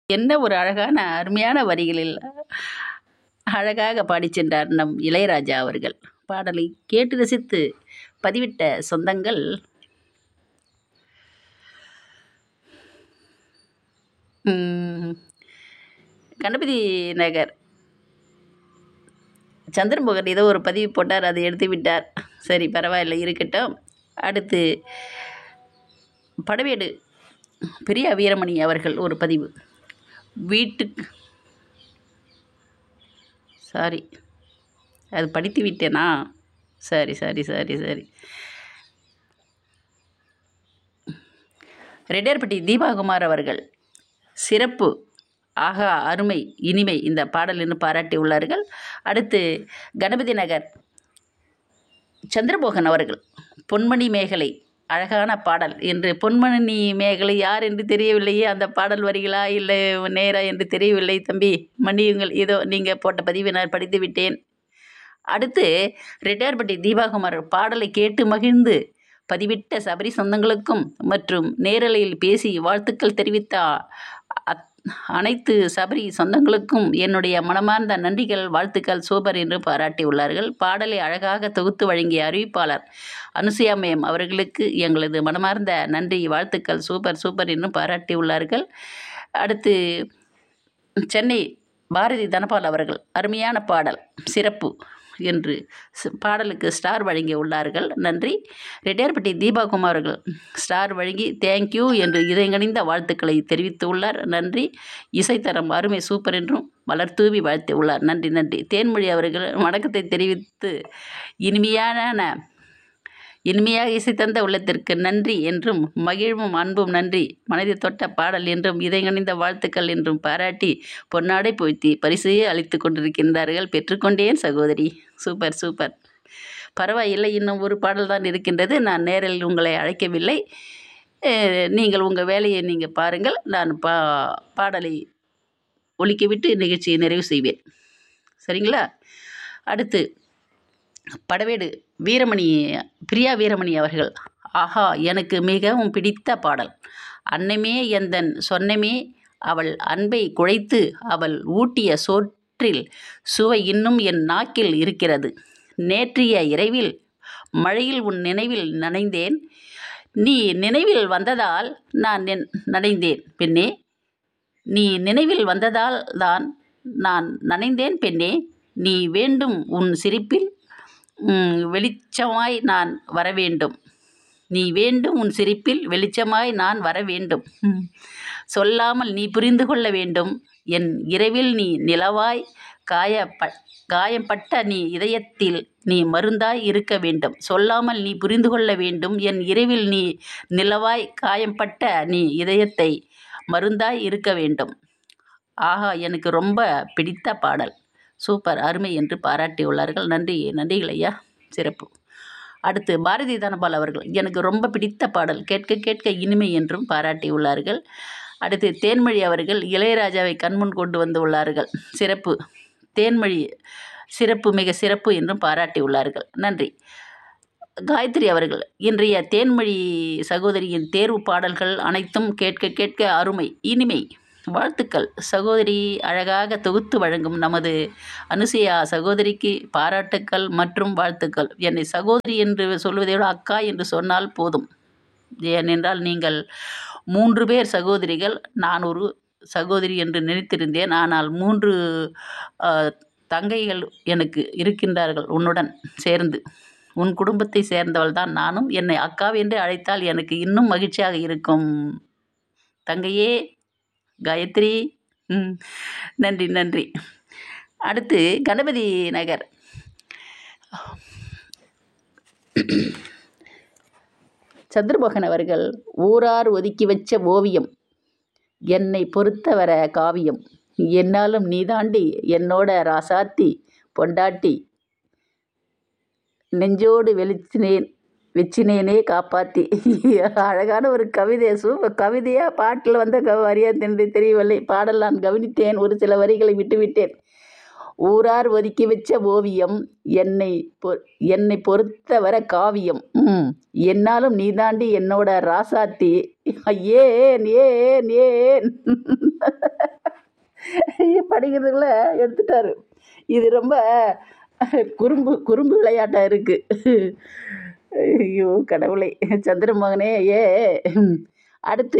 என்ன ஒரு அழகான அருமையான வரிகளில் அழகாக பாடிச் சென்றார் நம் இளையராஜா அவர்கள் பாடலை கேட்டு ரசித்து பதிவிட்ட சொந்தங்கள் ம், கணபதி நகர் சந்திரமோகன் ஏதோ ஒரு பதிவு போட்டார் அதை எடுத்து விட்டார் சரி பரவாயில்லை இருக்கட்டும் அடுத்து படவேடு பெரிய வீரமணி அவர்கள் ஒரு பதிவு வீட்டுக்கு சாரி அது படித்து விட்டேனா சரி சரி சரி சரி ரெட்டியார்பட்டி தீபாகுமார் அவர்கள் சிறப்பு ஆகா அருமை இனிமை இந்த பாடல் என்று பாராட்டி உள்ளார்கள் அடுத்து கணபதி நகர் சந்திரமோகன் அவர்கள் பொன்மணி மேகலை அழகான பாடல் என்று பொன்மணி மேகலை யார் என்று தெரியவில்லையே அந்த பாடல் வரிகளா இல்லை நேரா என்று தெரியவில்லை தம்பி மன்னியுங்கள் இதோ நீங்கள் போட்ட பதிவை நான் படித்து விட்டேன் அடுத்து ரெட்டியார்பட்டி தீபாகுமார் பாடலை கேட்டு மகிழ்ந்து பதிவிட்ட சபரி சொந்தங்களுக்கும் மற்றும் நேரலையில் பேசி வாழ்த்துக்கள் தெரிவித்த அத்- அனைத்து சபரி சொந்தங்களுக்கும் என்னுடைய மனமார்ந்த நன்றிகள் வாழ்த்துக்கள் சூப்பர் என்று பாராட்டியுள்ளார்கள் பாடலை அழகாக தொகுத்து வழங்கிய அறிவிப்பாளர் அனுசுயா மேம் அவர்களுக்கு எங்களது மனமார்ந்த நன்றி வாழ்த்துக்கள் சூப்பர் சூப்பர் என்று பாராட்டியுள்ளார்கள் அடுத்து சென்னை பாரதி தனபால் அவர்கள் அருமையான பாடல் சிறப்பு என்று ஸ்- பாடலுக்கு ஸ்டார் வழங்கி உள்ளார்கள் நன்றி ரெட்டியார்பட்டி தீபாகுமார் அவர்கள் ஸ்டார் வழங்கி தேங்க்யூ என்று இதயங்கணிந்த வாழ்த்துக்களை தெரிவித்துள்ளார் நன்றி இசைத்தரம் அருமை சூப்பர் என்றும் மலர்தூவி வாழ்த்தி உள்ளார் நன்றி நன்றி தேன்மொழி அவர்கள் வணக்கத்தை தெரிவித்து இனிமையான இனிமையாக இசை தந்த உள்ளத்திற்கு நன்றி என்றும் மகிழ்வும் அன்பும் நன்றி மனதை தொட்ட பாடல் என்றும் இதயங்கணிந்த வாழ்த்துக்கள் என்றும் பாராட்டி பொன்னாடை பொய்த்தி பரிசையே அளித்து கொண்டிருக்கின்றார்கள் பெற்றுக்கொண்டேன் சகோதரி சூப்பர் சூப்பர் பரவாயில்லை இன்னும் ஒரு பாடல் தான் இருக்கின்றது நான் நேரில் உங்களை அழைக்கவில்லை அஹ், நீங்கள் உங்கள் வேலையை நீங்கள் பாருங்கள் நான் பா பாடலை ஒலிக்கவிட்டு நிகழ்ச்சியை நிறைவு செய்வேன் சரிங்களா அடுத்து படவேடு வீரமணி பிரியா வீரமணி அவர்கள் ஆஹா எனக்கு மிகவும் பிடித்த பாடல் அன்னமே எந்தன் சொன்னமே அவள் அன்பை குழைத்து அவள் ஊட்டிய சோற்றில் சுவை இன்னும் என் நாக்கில் இருக்கிறது நேற்றைய இரவில் மழையில் உன் நினைவில் நனைந்தேன் நீ நினைவில் வந்ததால் நான் நின்- நனைந்தேன் பெண்ணே நீ நினைவில் வந்ததால் தான் நான் நனைந்தேன் பெண்ணே நீ வேண்டும் உன் சிரிப்பில் ம், வெளிச்சமாய் நான் வர வேண்டும் நீ வேண்டும் உன் சிரிப்பில் வெளிச்சமாய் நான் வர வேண்டும் ம். சொல்லாமல் நீ புரிந்து கொள்ள வேண்டும் என் இரவில் நீ நிலவாய் காயப்ப காயம்பட்ட நீ இதயத்தில் நீ மருந்தாய் இருக்க வேண்டும் சொல்லாமல் நீ புரிந்து கொள்ள வேண்டும் என் இரவில் நீ நிலவாய் காயம்பட்ட நீ இதயத்தை மருந்தாய் இருக்க வேண்டும் ஆஹா எனக்கு ரொம்ப பிடித்த பாடல் சூப்பர் அருமை என்று பாராட்டியுள்ளார்கள் நன்றி நன்றிகள் ஐயா சிறப்பு அடுத்து பாரதி தனபால் அவர்கள் எனக்கு ரொம்ப பிடித்த பாடல் கேட்க கேட்க இனிமை என்றும் பாராட்டியுள்ளார்கள் அடுத்து தேன்மொழி அவர்கள் இளையராஜாவை கண்முன் கொண்டு வந்து உள்ளார்கள் சிறப்பு தேன்மொழி சிறப்பு மிக சிறப்பு என்றும் பாராட்டியுள்ளார்கள் நன்றி காயத்ரி அவர்கள் இன்றைய தேன்மொழி சகோதரியின் தேர்வு பாடல்கள் அனைத்தும் கேட்க கேட்க அருமை இனிமை வாழ்த்துக்கள் சகோதரி அழகாக தொகுத்து வழங்கும் நமது அனுசுயா சகோதரிக்கு பாராட்டுக்கள் மற்றும் வாழ்த்துக்கள் என்னை சகோதரி என்று சொல்வதை விட அக்கா என்று சொன்னால் போதும் ஏனென்றால் நீங்கள் மூன்று பேர் சகோதரிகள் நான் ஒரு சகோதரி என்று நினைத்திருந்தேன் ஆனால் மூன்று ஆ, தங்கைகள் எனக்கு இருக்கின்றார்கள் உன்னுடன் சேர்ந்து உன் குடும்பத்தை சேர்ந்தவள் தான் நானும் என்னை அக்கா என்று அழைத்தால் எனக்கு இன்னும் மகிழ்ச்சியாக இருக்கும் தங்கையே காயத்ரி ம் நன்றி நன்றி அடுத்து கணபதி நகர் சந்திரமோகன் அவர்கள் ஊரார் ஒதுக்கி வச்ச ஓவியம் என்னை பொறுத்தவர காவியம் என்னாலும் நீதாண்டி என்னோட ராசாத்தி பொண்டாட்டி நெஞ்சோடு வெளிச்சினேன் வெச்சினேனே காப்பாத்தி அழகான ஒரு கவிதை சூப்பர் கவிதையா பாட்டில் வந்த க வரியா என்று தெரியவில்லை பாடல் நான் கவனித்தேன் ஒரு சில வரிகளை விட்டுவிட்டேன் ஊரார் ஒதுக்கி வச்ச ஓவியம் என்னை பொ என்னை பொறுத்தவர காவியம் ம் என்னாலும் நீதாண்டி என்னோட ராசாத்தி ஏன் ஏன் ஏன் அப்படிங்கிறதுக்குள்ள எடுத்துட்டாரு இது ரொம்ப குறும்பு குறும்பு விளையாட்டாக இருக்குது ஐயோ கடவுளே சந்திரமோகனே ஏ அடுத்து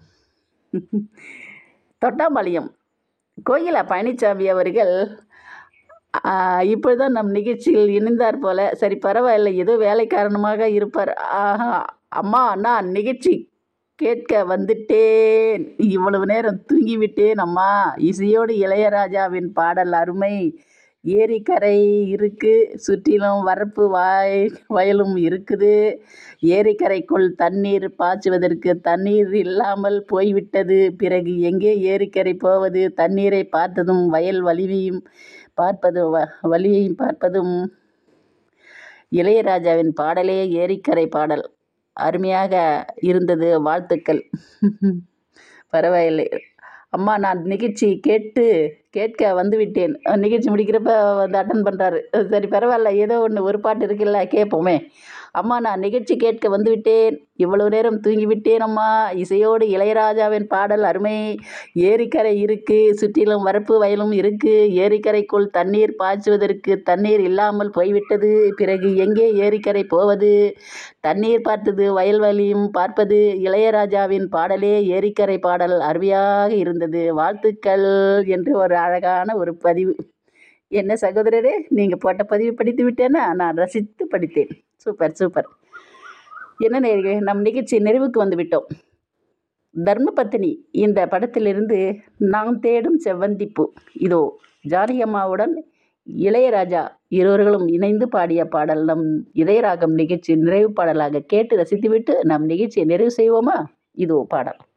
தொட்டாம்பாளையம் கோகிலா பழனிசாமி அவர்கள் இப்பொழுதுதான் நம் நிகழ்ச்சியில் இணைந்தார் போல சரி பரவாயில்லை ஏதோ வேலை காரணமாக இருப்பார் ஆஹா அம்மா நான் நிகழ்ச்சி கேட்க வந்துட்டேன் இவ்வளவு நேரம் தூங்கிவிட்டேன் அம்மா இசையோடு இளையராஜாவின் பாடல் அருமை ஏரிக்கரை இருக்கு சுற்றிலும் வரப்பு வாய் வயலும் இருக்குது ஏரிக்கரைக்குள் தண்ணீர் பாய்ச்சுவதற்கு தண்ணீர் இல்லாமல் போய்விட்டது பிறகு எங்கே ஏரிக்கரை போவது தண்ணீரை பார்த்ததும் வயல் வலிவையும் பார்ப்பது வ வழியையும் பார்ப்பதும் இளையராஜாவின் பாடலே ஏரிக்கரை பாடல் அருமையாக இருந்தது வாழ்த்துக்கள் பரவாயில்லை அம்மா நான் நிகழ்ச்சி கேட்டு கேட்க வந்துவிட்டேன் நிகழ்ச்சி முடிக்கிறப்ப வந்து அட்டன் பண்ணுறாரு சரி பரவாயில்ல ஏதோ ஒன்று ஒரு பாட்டு இருக்குல்ல கேட்போமே அம்மா நான் நிகழ்ச்சி கேட்க வந்துவிட்டேன் இவ்வளவு நேரம் தூங்கிவிட்டேன் அம்மா இசையோடு இளையராஜாவின் பாடல் அருமை ஏரிக்கரை இருக்கு சுற்றிலும் வரப்பு வயலும் இருக்கு ஏரிக்கரைக்குள் தண்ணீர் பாய்ச்சுவதற்கு தண்ணீர் இல்லாமல் போய்விட்டது பிறகு எங்கே ஏரிக்கரை போவது தண்ணீர் பார்த்தது வயல்வெளியும் பார்ப்பது இளையராஜாவின் பாடலே ஏரிக்கரை பாடல் அருமையாக இருந்தது வாழ்த்துக்கள் என்று ஒரு அழகான ஒரு பதிவு என்ன சகோதரரே நீங்கள் போட்ட பதிவு படித்து விட்டேன்னா நான் ரசித்து படித்தேன் சூப்பர் சூப்பர் என்ன நேர்களே நம் நிகழ்ச்சி நிறைவுக்கு வந்து விட்டோம் தர்மபத்தினி இந்த படத்திலிருந்து நாம் தேடும் செவ்வந்திப்பூ இதோ ஜானகி அம்மாவுடன் இளையராஜா இருவர்களும் இணைந்து பாடிய பாடல் நம் இதயராகம் நிகழ்ச்சி நிறைவு பாடலாக கேட்டு ரசித்துவிட்டு நம் நிகழ்ச்சியை நிறைவு செய்வோமா இதோ பாடல்